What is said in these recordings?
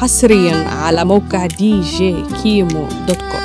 حصريا على موقع دي جي كيمو دوت كوم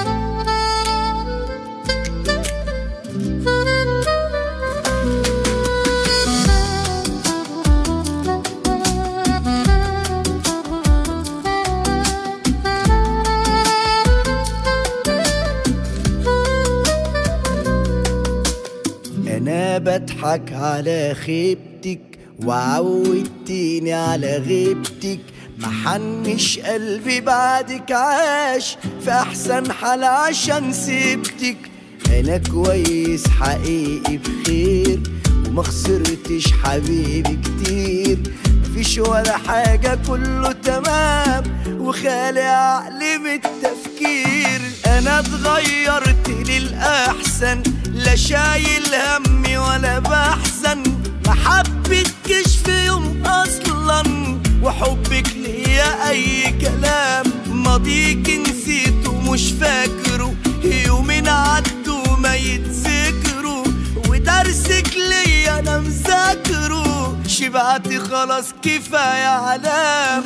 انا بضحك على خيبتك وعودتيني على غيبتك محنش قلبي بعدك عاش في احسن حال عشان سيبتك انا كويس حقيقي بخير وما خسرتش حبيبي كتير مفيش ولا حاجة كله تمام وخالي عقلي من التفكير انا اتغيرت للاحسن لا شايل همي ولا بحزن ما حبيتكش في يوم اصلا وحبك ليا اي كلام ماضيك نسيته مش فاكره يومين عدوا ما يتذكروا ودرسك ليا انا مذاكره شبعتي خلاص كفايه علام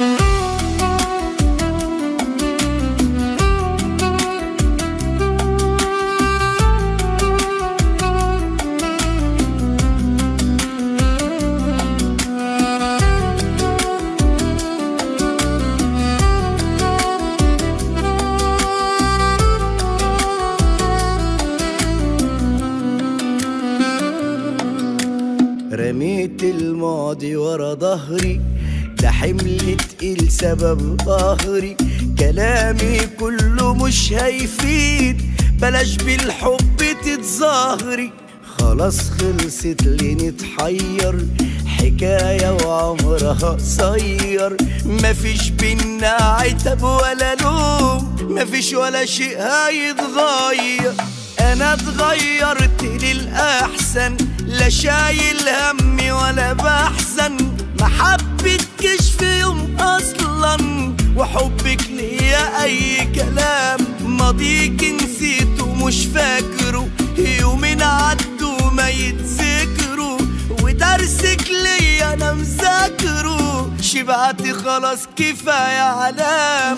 رميت الماضي ورا ظهري ده حمل تقيل سبب قهري كلامي كله مش هيفيد بلاش بالحب تتظاهري خلاص خلصت ليه نتحير حكاية وعمرها قصير مفيش بينا عتب ولا لوم مفيش ولا شيء هيتغير انا اتغيرت للاحسن لا شايل همي ولا بحزن ما حبيتكش في يوم اصلا وحبك ليا اي كلام ماضيك نسيته مش فاكره يومين عدوا ما يتذكروا ودرسك ليا انا مذاكره شبعتي خلاص كفايه علام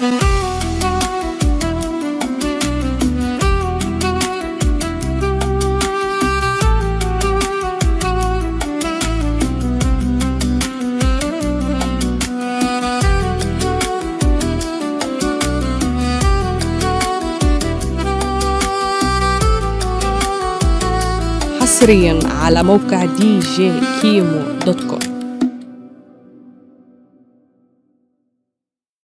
حصريا على موقع دي جي كيمو دوت كوم